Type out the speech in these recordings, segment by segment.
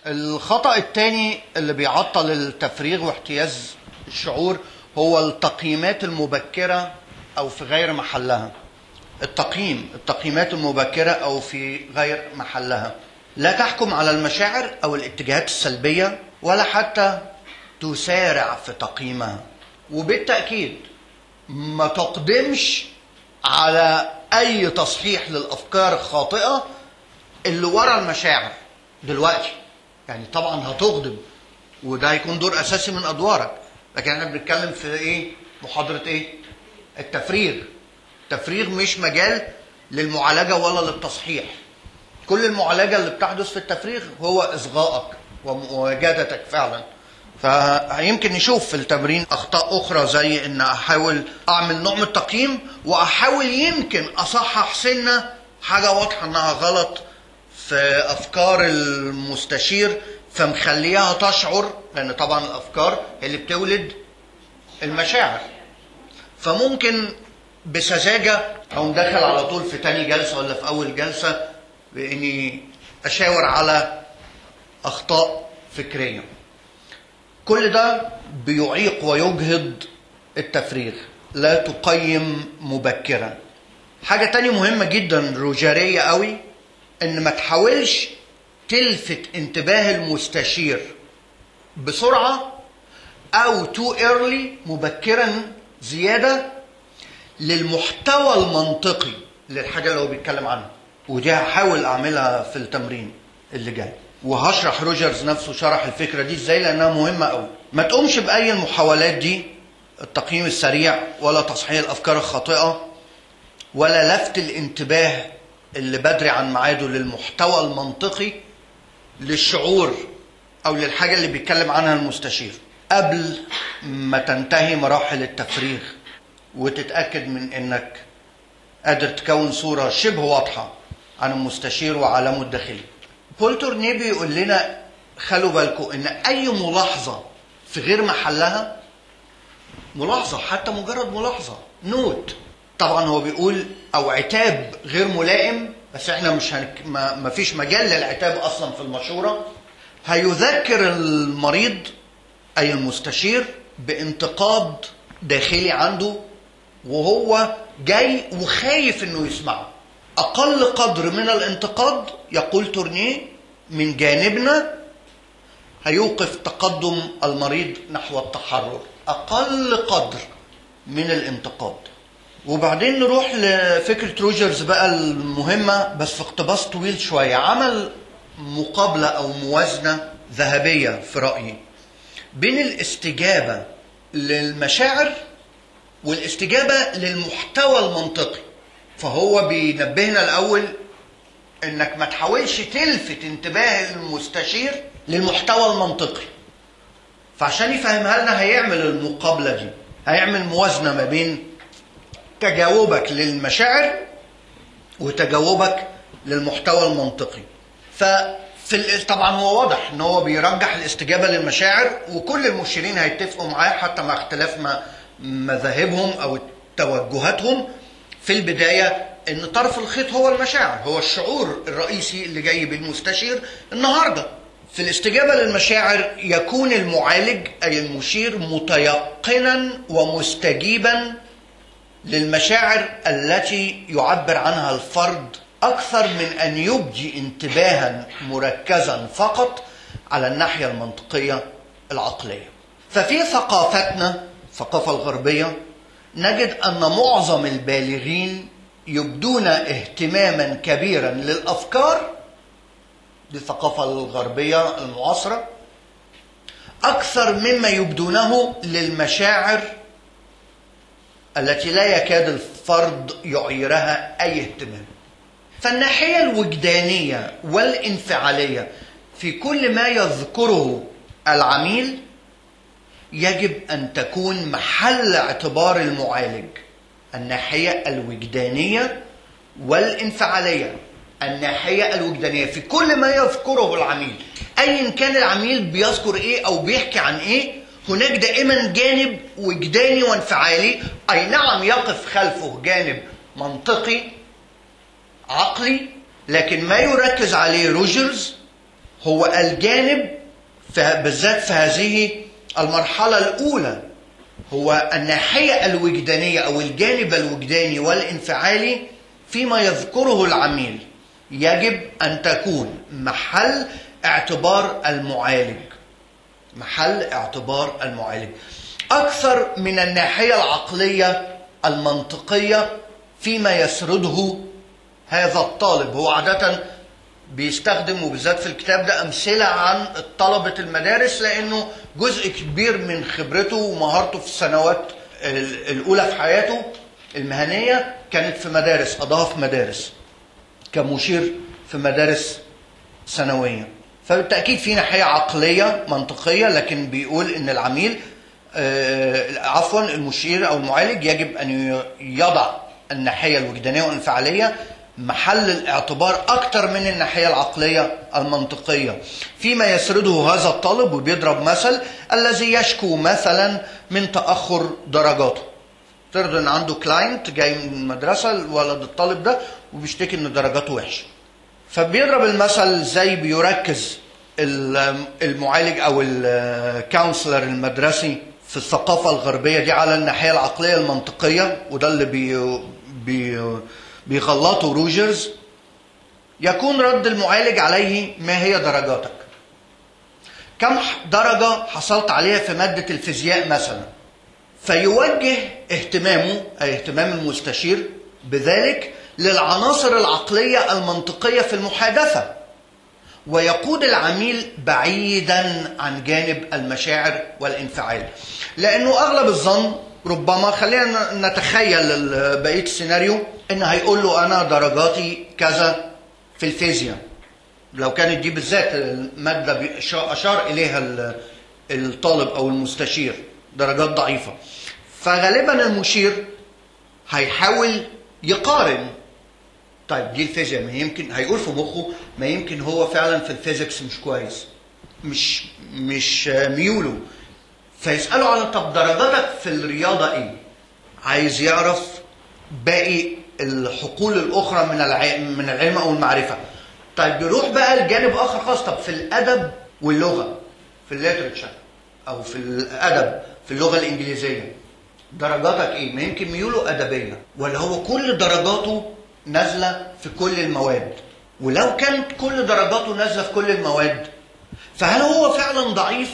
الخطأ الثاني اللي بيعطل التفريغ واحتياز الشعور هو التقييمات المبكرة أو في غير محلها التقييم التقييمات المبكرة أو في غير محلها لا تحكم على المشاعر أو الاتجاهات السلبية ولا حتى تسارع في تقييمها وبالتأكيد ما تقدمش على أي تصحيح للأفكار الخاطئة اللي ورا المشاعر دلوقتي يعني طبعا هتغضب وده هيكون دور أساسي من أدوارك لكن احنا بنتكلم في إيه محاضرة إيه التفريغ التفريغ مش مجال للمعالجة ولا للتصحيح كل المعالجة اللي بتحدث في التفريغ هو إصغائك ومواجدتك فعلا فيمكن نشوف في التمرين اخطاء اخرى زي ان احاول اعمل نوع من التقييم واحاول يمكن اصحح سنه حاجه واضحه انها غلط في افكار المستشير فمخليها تشعر لان طبعا الافكار هي اللي بتولد المشاعر فممكن بسذاجه او داخل على طول في تاني جلسه ولا في اول جلسه باني اشاور على اخطاء فكريه كل ده بيعيق ويجهض التفريغ لا تقيم مبكرا حاجة تانية مهمة جدا رجارية قوي ان ما تحاولش تلفت انتباه المستشير بسرعة او تو ايرلي مبكرا زيادة للمحتوى المنطقي للحاجة اللي هو بيتكلم عنها ودي هحاول اعملها في التمرين اللي جاي وهشرح روجرز نفسه شرح الفكره دي ازاي لانها مهمه قوي ما تقومش باي المحاولات دي التقييم السريع ولا تصحيح الافكار الخاطئه ولا لفت الانتباه اللي بدري عن ميعاده للمحتوى المنطقي للشعور او للحاجه اللي بيتكلم عنها المستشير قبل ما تنتهي مراحل التفريغ وتتاكد من انك قادر تكون صوره شبه واضحه عن المستشير وعالمه الداخلي بول تورنيه بيقول لنا خلوا بالكم ان اي ملاحظه في غير محلها ملاحظه حتى مجرد ملاحظه نوت طبعا هو بيقول او عتاب غير ملائم بس احنا مش هنك... ما... ما فيش مجال للعتاب اصلا في المشوره هيذكر المريض اي المستشير بانتقاد داخلي عنده وهو جاي وخايف انه يسمعه أقل قدر من الانتقاد يقول تورنيه من جانبنا هيوقف تقدم المريض نحو التحرر أقل قدر من الانتقاد وبعدين نروح لفكرة روجرز بقى المهمة بس في اقتباس طويل شوية عمل مقابلة أو موازنة ذهبية في رأيي بين الاستجابة للمشاعر والاستجابة للمحتوى المنطقي فهو بينبهنا الاول انك ما تحاولش تلفت انتباه المستشير للمحتوى المنطقي فعشان يفهمها لنا هيعمل المقابله دي هيعمل موازنه ما بين تجاوبك للمشاعر وتجاوبك للمحتوى المنطقي ففي طبعا هو واضح ان هو بيرجح الاستجابه للمشاعر وكل المشيرين هيتفقوا معاه حتى مع اختلاف ما مذاهبهم او توجهاتهم في البداية ان طرف الخيط هو المشاعر هو الشعور الرئيسي اللي جاي بالمستشير النهاردة في الاستجابة للمشاعر يكون المعالج أي المشير متيقنا ومستجيبا للمشاعر التي يعبر عنها الفرد أكثر من أن يبدي انتباها مركزا فقط على الناحية المنطقية العقلية ففي ثقافتنا الثقافة الغربية نجد أن معظم البالغين يبدون اهتماما كبيرا للأفكار دي الثقافة الغربية المعاصرة أكثر مما يبدونه للمشاعر التي لا يكاد الفرد يعيرها أي اهتمام فالناحية الوجدانية والانفعالية في كل ما يذكره العميل يجب ان تكون محل اعتبار المعالج الناحيه الوجدانيه والانفعاليه الناحيه الوجدانيه في كل ما يذكره العميل ايا كان العميل بيذكر ايه او بيحكي عن ايه هناك دائما جانب وجداني وانفعالي اي نعم يقف خلفه جانب منطقي عقلي لكن ما يركز عليه روجرز هو الجانب في- بالذات في هذه المرحلة الأولى هو الناحية الوجدانية أو الجانب الوجداني والانفعالي فيما يذكره العميل يجب أن تكون محل اعتبار المعالج محل اعتبار المعالج أكثر من الناحية العقلية المنطقية فيما يسرده هذا الطالب هو عادة بيستخدم وبالذات في الكتاب ده أمثلة عن طلبة المدارس لأنه جزء كبير من خبرته ومهارته في السنوات ال- الأولى في حياته المهنية كانت في مدارس قضاها في مدارس كمشير في مدارس ثانوية فبالتأكيد في ناحية عقلية منطقية لكن بيقول إن العميل آه، عفوا المشير أو المعالج يجب أن ي- يضع الناحية الوجدانية والانفعالية محل الاعتبار أكثر من الناحية العقلية المنطقية فيما يسرده هذا الطالب وبيضرب مثل الذي يشكو مثلا من تأخر درجاته افترض ان عنده كلاينت جاي من المدرسه الولد الطالب ده وبيشتكي ان درجاته وحشه فبيضرب المثل زي بيركز ال- المعالج او الكونسلر المدرسي في الثقافه الغربيه دي على الناحيه العقليه المنطقيه وده اللي بي بي بيغلطه روجرز يكون رد المعالج عليه ما هي درجاتك كم درجه حصلت عليها في ماده الفيزياء مثلا فيوجه اهتمامه أي اهتمام المستشير بذلك للعناصر العقلية المنطقية في المحادثة ويقود العميل بعيدا عن جانب المشاعر والانفعال لأنه أغلب الظن ربما خلينا نتخيل ال- بقية السيناريو إن هيقول له أنا درجاتي كذا في الفيزياء لو كانت دي بالذات المادة بي- شا- أشار إليها ال- الطالب أو المستشير درجات ضعيفة فغالبا المشير هيحاول يقارن طيب دي الفيزياء ما يمكن هيقول في مخه ما يمكن هو فعلا في الفيزيكس مش كويس مش مش ميوله فيسأله على طب درجاتك في الرياضة ايه عايز يعرف باقي الحقول الأخرى من العلم من العلم أو المعرفة طيب يروح بقى لجانب آخر خاص طب في الأدب واللغة في الليترتشر أو في الأدب في اللغة الإنجليزية درجاتك ايه؟ ما يمكن ميوله ادبيه ولا هو كل درجاته نازله في كل المواد ولو كانت كل درجاته نازله في كل المواد فهل هو فعلا ضعيف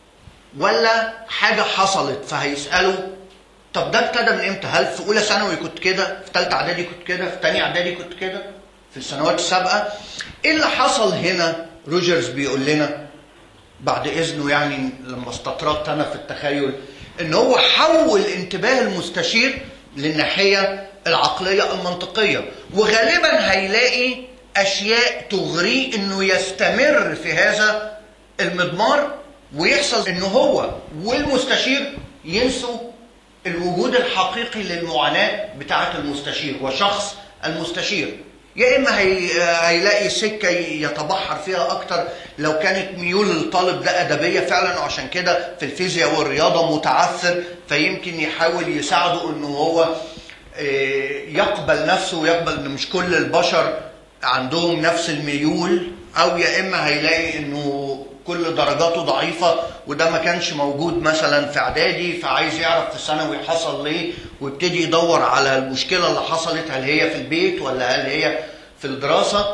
ولا حاجه حصلت فهيساله طب ده ابتدى من امتى؟ هل في اولى ثانوي كنت كده؟ في ثالثه اعدادي كنت كده؟ في ثانيه اعدادي كنت كده؟ في السنوات السابقه؟ ايه اللي حصل هنا؟ روجرز بيقول لنا بعد اذنه يعني لما استطردت انا في التخيل ان هو حول انتباه المستشير للناحيه العقليه المنطقيه وغالبا هيلاقي اشياء تغريه انه يستمر في هذا المضمار ويحصل ان هو والمستشير ينسوا الوجود الحقيقي للمعاناه بتاعه المستشير وشخص المستشير يا اما هي... هيلاقي سكه يتبحر فيها اكتر لو كانت ميول الطالب ده ادبيه فعلا وعشان كده في الفيزياء والرياضه متعثر فيمكن يحاول يساعده انه هو آه، يقبل نفسه ويقبل ان مش كل البشر عندهم نفس الميول او يا اما هيلاقي انه كل درجاته ضعيفه وده ما كانش موجود مثلا في اعدادي فعايز يعرف في ثانوي حصل ليه ويبتدي يدور على المشكله اللي حصلت هل هي في البيت ولا هل هي في الدراسه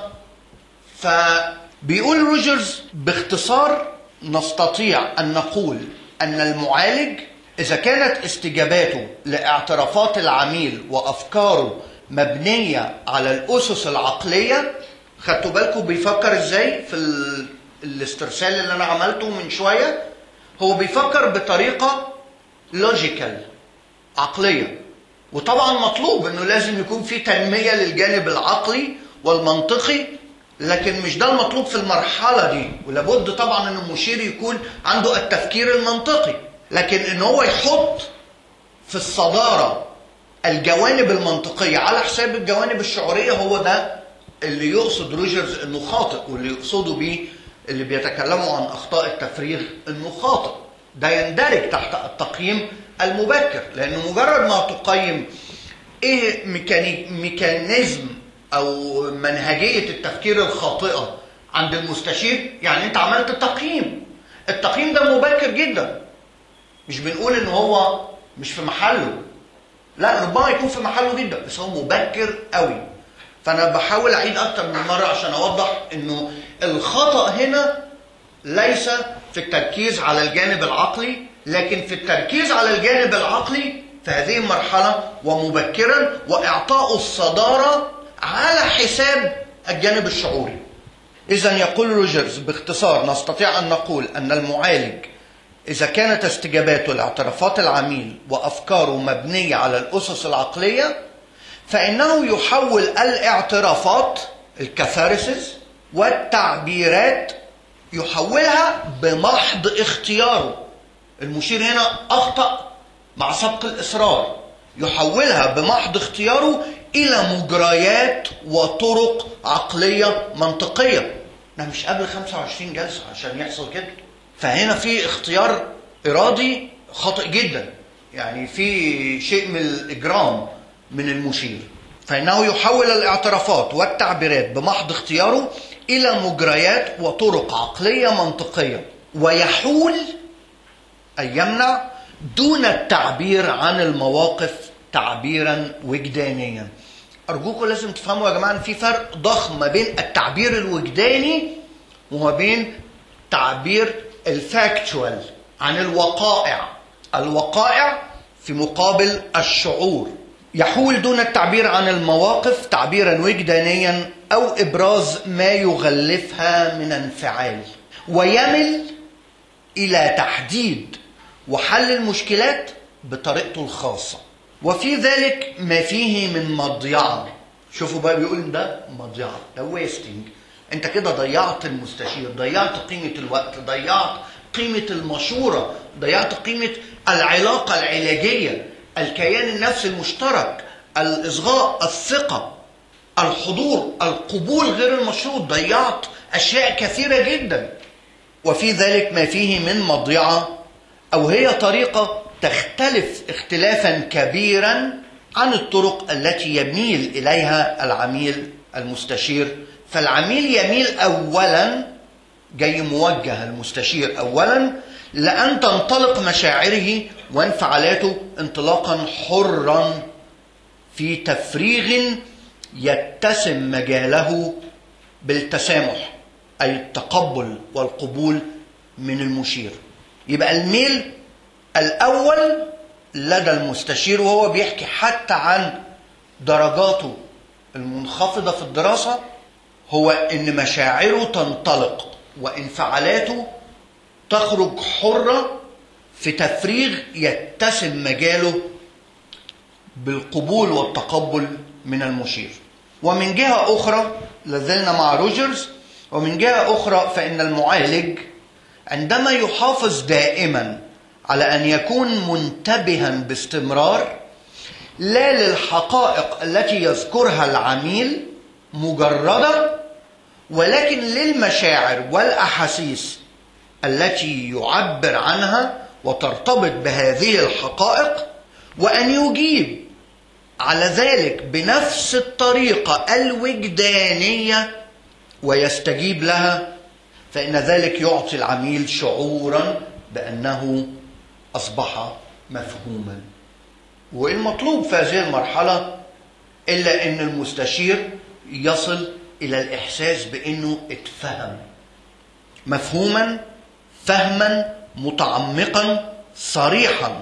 فبيقول روجرز باختصار نستطيع ان نقول ان المعالج اذا كانت استجاباته لاعترافات العميل وافكاره مبنيه على الاسس العقليه خدتوا بالكم بيفكر ازاي في ال... الاسترسال اللي انا عملته من شويه هو بيفكر بطريقه لوجيكال عقليه وطبعا مطلوب انه لازم يكون في تنميه للجانب العقلي والمنطقي لكن مش ده المطلوب في المرحله دي ولابد طبعا ان المشير يكون عنده التفكير المنطقي لكن ان هو يحط في الصداره الجوانب المنطقيه على حساب الجوانب الشعوريه هو ده اللي يقصد روجرز انه خاطئ واللي يقصدوا بيه اللي بيتكلموا عن اخطاء التفريغ انه خاطئ ده يندرج تحت التقييم المبكر لانه مجرد ما تقيم ايه ميكاني... ميكانيزم او منهجيه التفكير الخاطئه عند المستشير يعني انت عملت تقييم التقييم ده مبكر جدا مش بنقول ان هو مش في محله لا ربما يكون في محله جدا بس هو مبكر قوي فانا بحاول اعيد اكتر من مره عشان اوضح انه الخطا هنا ليس في التركيز على الجانب العقلي لكن في التركيز على الجانب العقلي في هذه المرحله ومبكرا واعطاء الصداره على حساب الجانب الشعوري اذا يقول روجرز باختصار نستطيع ان نقول ان المعالج إذا كانت استجاباته لاعترافات العميل وأفكاره مبنية على الأسس العقلية فإنه يحول الاعترافات الكاثارسيس والتعبيرات يحولها بمحض اختياره المشير هنا أخطأ مع سبق الإصرار يحولها بمحض اختياره إلى مجريات وطرق عقلية منطقية ده مش قبل 25 جلسة عشان يحصل كده فهنا في اختيار ارادي خاطئ جدا يعني في شيء من الاجرام من المشير فانه يحول الاعترافات والتعبيرات بمحض اختياره الى مجريات وطرق عقليه منطقيه ويحول اي يمنع دون التعبير عن المواقف تعبيرا وجدانيا ارجوكم لازم تفهموا يا جماعه ان في فرق ضخم ما بين التعبير الوجداني وما بين تعبير الفاكتوال عن الوقائع الوقائع في مقابل الشعور يحول دون التعبير عن المواقف تعبيرا وجدانيا او ابراز ما يغلفها من انفعال ويمل الى تحديد وحل المشكلات بطريقته الخاصه وفي ذلك ما فيه من مضيعه شوفوا بقى بيقول ده مضيعه ده ويستنج انت كده ضيعت المستشير ضيعت قيمة الوقت ضيعت قيمة المشورة ضيعت قيمة العلاقة العلاجية الكيان النفسي المشترك الإصغاء الثقة الحضور القبول غير المشروط ضيعت أشياء كثيرة جدا وفي ذلك ما فيه من مضيعة أو هي طريقة تختلف اختلافا كبيرا عن الطرق التي يميل إليها العميل المستشير فالعميل يميل اولا جاي موجه المستشير اولا لان تنطلق مشاعره وانفعالاته انطلاقا حرا في تفريغ يتسم مجاله بالتسامح اي التقبل والقبول من المشير يبقى الميل الاول لدى المستشير وهو بيحكي حتى عن درجاته المنخفضه في الدراسه هو ان مشاعره تنطلق وانفعالاته تخرج حره في تفريغ يتسم مجاله بالقبول والتقبل من المشير ومن جهه اخرى لازلنا مع روجرز ومن جهه اخرى فان المعالج عندما يحافظ دائما على ان يكون منتبها باستمرار لا للحقائق التي يذكرها العميل مجرده ولكن للمشاعر والاحاسيس التي يعبر عنها وترتبط بهذه الحقائق وان يجيب على ذلك بنفس الطريقه الوجدانيه ويستجيب لها فان ذلك يعطي العميل شعورا بانه اصبح مفهوما والمطلوب في هذه المرحله الا ان المستشير يصل الى الاحساس بانه اتفهم مفهوما فهما متعمقا صريحا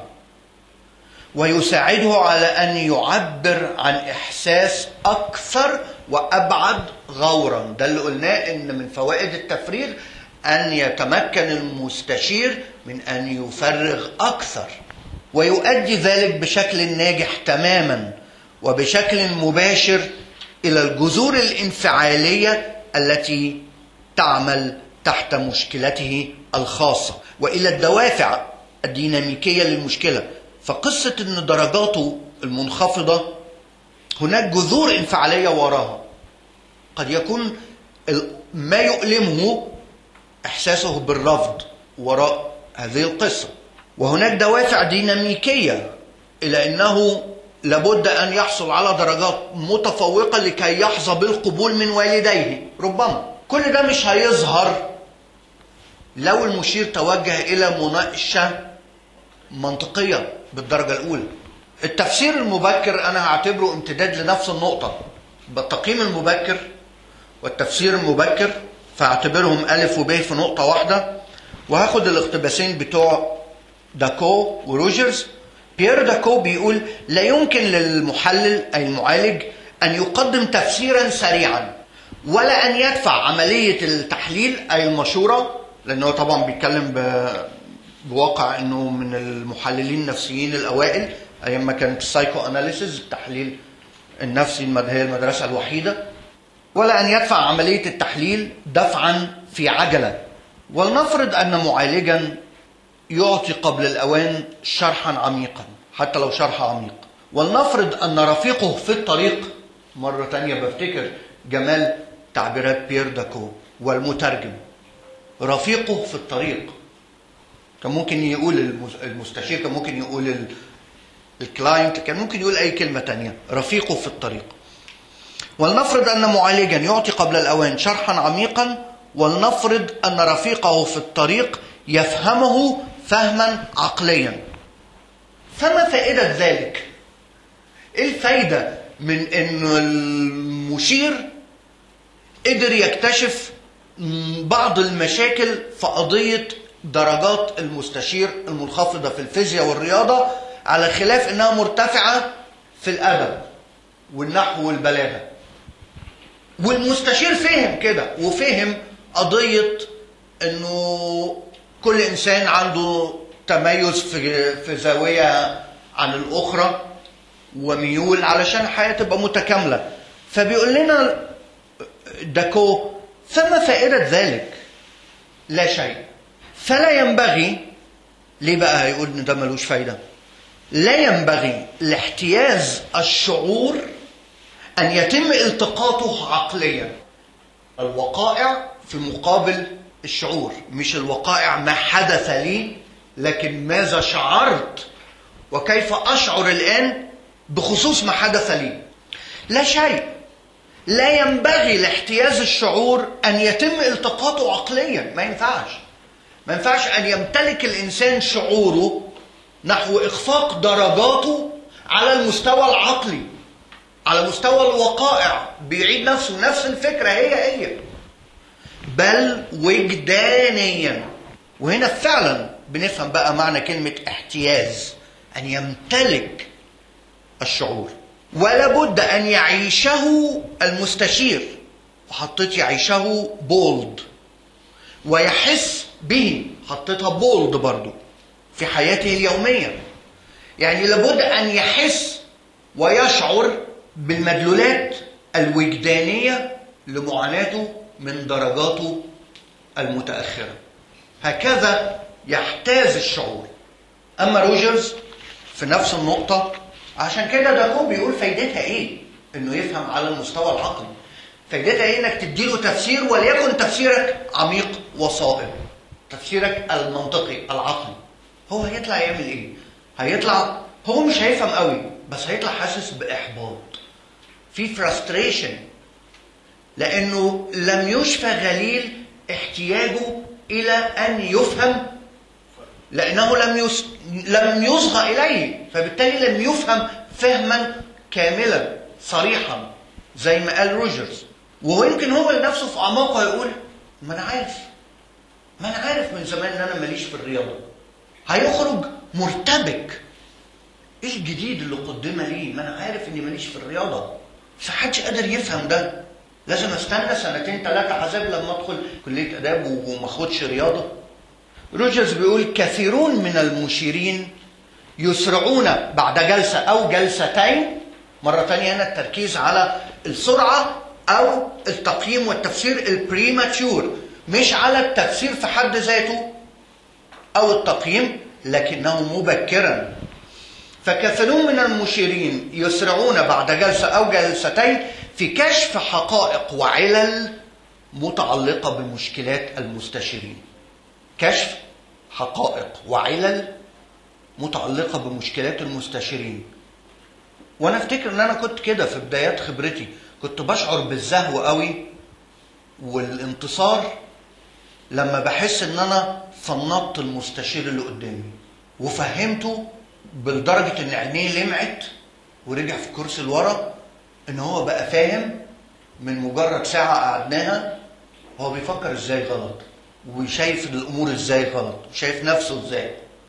ويساعده على ان يعبر عن احساس اكثر وابعد غورا ده اللي قلناه ان من فوائد التفريغ ان يتمكن المستشير من ان يفرغ اكثر ويؤدي ذلك بشكل ناجح تماما وبشكل مباشر الى الجذور الانفعاليه التي تعمل تحت مشكلته الخاصه والى الدوافع الديناميكيه للمشكله فقصه ان درجاته المنخفضه هناك جذور انفعاليه وراها قد يكون ما يؤلمه احساسه بالرفض وراء هذه القصه وهناك دوافع ديناميكيه الى انه لابد ان يحصل على درجات متفوقه لكي يحظى بالقبول من والديه ربما كل ده مش هيظهر لو المشير توجه الى مناقشه منطقيه بالدرجه الاولى التفسير المبكر انا هعتبره امتداد لنفس النقطه بالتقييم المبكر والتفسير المبكر فاعتبرهم الف وب في نقطه واحده وهاخد الاقتباسين بتوع داكو وروجرز بيير داكو بيقول لا يمكن للمحلل اي المعالج ان يقدم تفسيرا سريعا ولا ان يدفع عمليه التحليل اي المشوره لانه طبعا بيتكلم ب... بواقع انه من المحللين النفسيين الاوائل ايام ما كانت السايكو اناليسيز التحليل النفسي هي المدرسه الوحيده ولا ان يدفع عمليه التحليل دفعا في عجله ولنفرض ان معالجا يعطي قبل الاوان شرحا عميقا حتى لو شرح عميق ولنفرض ان رفيقه في الطريق مره تانية بفتكر جمال تعبيرات بيير داكو والمترجم رفيقه في الطريق كان ممكن يقول المستشير كان ممكن يقول الكلاينت كان ممكن يقول اي كلمه تانية رفيقه في الطريق ولنفرض ان معالجا يعطي قبل الاوان شرحا عميقا ولنفرض ان رفيقه في الطريق يفهمه فهما عقليا فما فائده ذلك ايه الفايده من ان المشير قدر يكتشف بعض المشاكل في قضيه درجات المستشير المنخفضه في الفيزياء والرياضه على خلاف انها مرتفعه في الادب والنحو والبلاغه والمستشير فهم كده وفهم قضيه انه كل انسان عنده تميز في في زاويه عن الاخرى وميول علشان الحياه تبقى متكامله فبيقول لنا داكو فما فائده ذلك لا شيء فلا ينبغي ليه بقى هيقول ان ده ملوش فايده لا ينبغي لاحتياز الشعور ان يتم التقاطه عقليا الوقائع في مقابل الشعور مش الوقائع ما حدث لي لكن ماذا شعرت وكيف اشعر الان بخصوص ما حدث لي لا شيء لا ينبغي لاحتياز الشعور ان يتم التقاطه عقليا ما ينفعش ما ينفعش ان يمتلك الانسان شعوره نحو اخفاق درجاته على المستوى العقلي على مستوى الوقائع بيعيد نفسه نفس الفكره هي هي بل وجدانيا وهنا فعلا بنفهم بقى معنى كلمه احتياز ان يمتلك الشعور ولا بد ان يعيشه المستشير وحطيت يعيشه بولد ويحس به حطيتها بولد برضو في حياته اليوميه يعني لابد ان يحس ويشعر بالمدلولات الوجدانيه لمعاناته من درجاته المتاخره هكذا يحتاز الشعور اما روجرز في نفس النقطه عشان كده داكو بيقول فايدتها ايه انه يفهم على المستوى العقلي فايدتها ايه انك تديله تفسير وليكن تفسيرك عميق وصائب تفسيرك المنطقي العقلي هو هيطلع يعمل ايه هيطلع هو مش هيفهم قوي بس هيطلع حاسس باحباط في فرستريشن لانه لم يشفى غليل احتياجه الى ان يفهم لانه لم يس... لم يصغى اليه فبالتالي لم يفهم فهما كاملا صريحا زي ما قال روجرز وهو يمكن هو لنفسه في اعماقه يقول ما انا عارف ما انا عارف من زمان ان انا ماليش في الرياضه هيخرج مرتبك ايه الجديد اللي قدم لي ما انا عارف اني ماليش في الرياضه بس محدش قادر يفهم ده لازم استنى سنتين ثلاثه عذاب لما ادخل كليه اداب وما اخدش رياضه روجرز بيقول كثيرون من المشيرين يسرعون بعد جلسه او جلستين مره ثانيه هنا التركيز على السرعه او التقييم والتفسير البريماتشور مش على التفسير في حد ذاته او التقييم لكنه مبكرا فكثيرون من المشيرين يسرعون بعد جلسه او جلستين في كشف حقائق وعلل متعلقه بمشكلات المستشيرين كشف حقائق وعلل متعلقه بمشكلات المستشيرين وانا افتكر ان انا كنت كده في بدايات خبرتي كنت بشعر بالزهو قوي والانتصار لما بحس ان انا فنطت المستشير اللي قدامي وفهمته بالدرجة ان عينيه لمعت ورجع في كرسي لورا ان هو بقى فاهم من مجرد ساعة قعدناها هو بيفكر ازاي غلط وشايف الامور ازاي غلط وشايف نفسه ازاي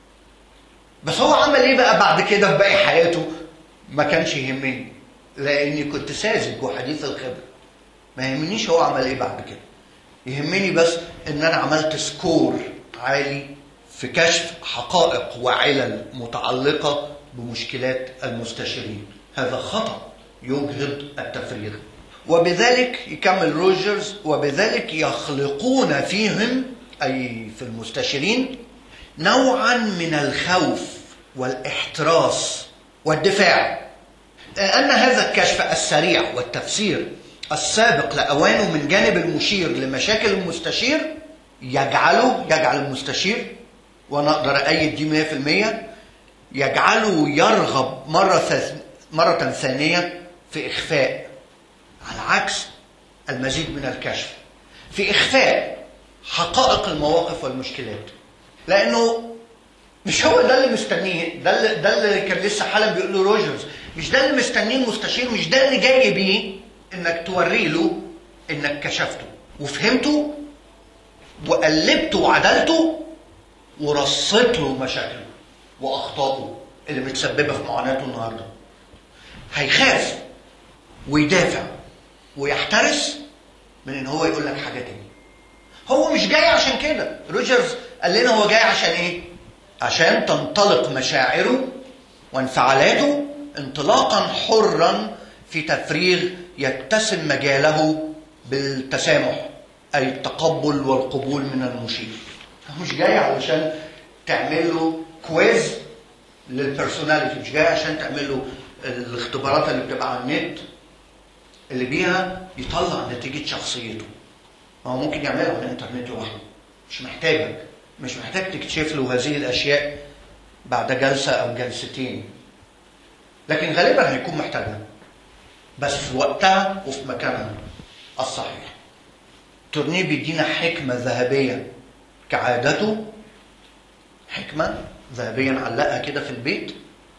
بس هو عمل ايه بقى بعد كده في باقي حياته ما كانش يهمني لاني كنت ساذج وحديث الخبره ما يهمنيش هو عمل ايه بعد كده يهمني بس ان انا عملت سكور عالي في كشف حقائق وعلل متعلقه بمشكلات المستشارين هذا خطا يجهض التفريغ وبذلك يكمل روجرز وبذلك يخلقون فيهم اي في المستشارين نوعا من الخوف والاحتراس والدفاع أن هذا الكشف السريع والتفسير السابق لأوانه من جانب المشير لمشاكل المستشير يجعله يجعل المستشير وأنا أقدر أيد دي 100% يجعله يرغب مرة مرة ثانية في إخفاء على عكس المزيد من الكشف في إخفاء حقائق المواقف والمشكلات لأنه مش هو ده اللي مستنيه ده اللي ده اللي كان لسه حالا بيقول له روجرز مش ده اللي مستنيه المستشير مش ده اللي جاي بيه انك توري له انك كشفته وفهمته وقلبته وعدلته ورصيت له مشاكله واخطائه اللي متسببه في معاناته النهارده هيخاف ويدافع ويحترس من ان هو يقول لك حاجه تاني هو مش جاي عشان كده روجرز قال لنا هو جاي عشان ايه عشان تنطلق مشاعره وانفعالاته انطلاقا حرا في تفريغ يتسم مجاله بالتسامح اي التقبل والقبول من المشير مش جاي علشان تعمل له كويز للبرسوناليتي مش جاي عشان تعمل له الاختبارات اللي بتبقى على النت اللي بيها يطلع نتيجة شخصيته هو ممكن يعملها على الانترنت لوحده مش محتاجك مش محتاج تكتشف له هذه الاشياء بعد جلسه او جلستين لكن غالبا هيكون محتاجها بس في وقتها وفي مكانها الصحيح تورنيه بيدينا حكمة ذهبية كعادته حكمة ذهبية نعلقها كده في البيت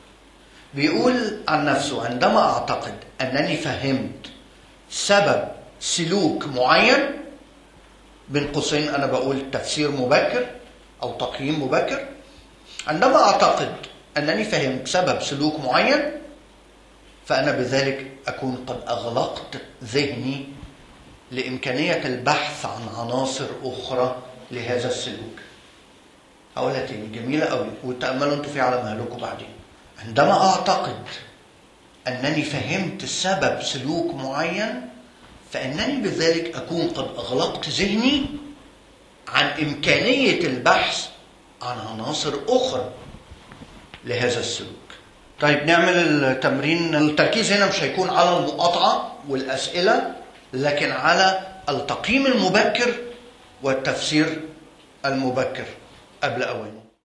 بيقول عن نفسه عندما أعتقد أنني فهمت سبب سلوك معين بين قوسين أنا بقول تفسير مبكر أو تقييم مبكر عندما أعتقد أنني فهمت سبب سلوك معين فأنا بذلك أكون قد أغلقت ذهني لإمكانية البحث عن عناصر أخرى لهذا السلوك هقولها تاني جميلة قوي وتأملوا انتوا في على مهلكم بعدين عندما أعتقد أنني فهمت سبب سلوك معين فإنني بذلك أكون قد أغلقت ذهني عن إمكانية البحث عن عناصر أخرى لهذا السلوك طيب نعمل التمرين التركيز هنا مش هيكون على المقاطعة والأسئلة لكن على التقييم المبكر والتفسير المبكر قبل أوانه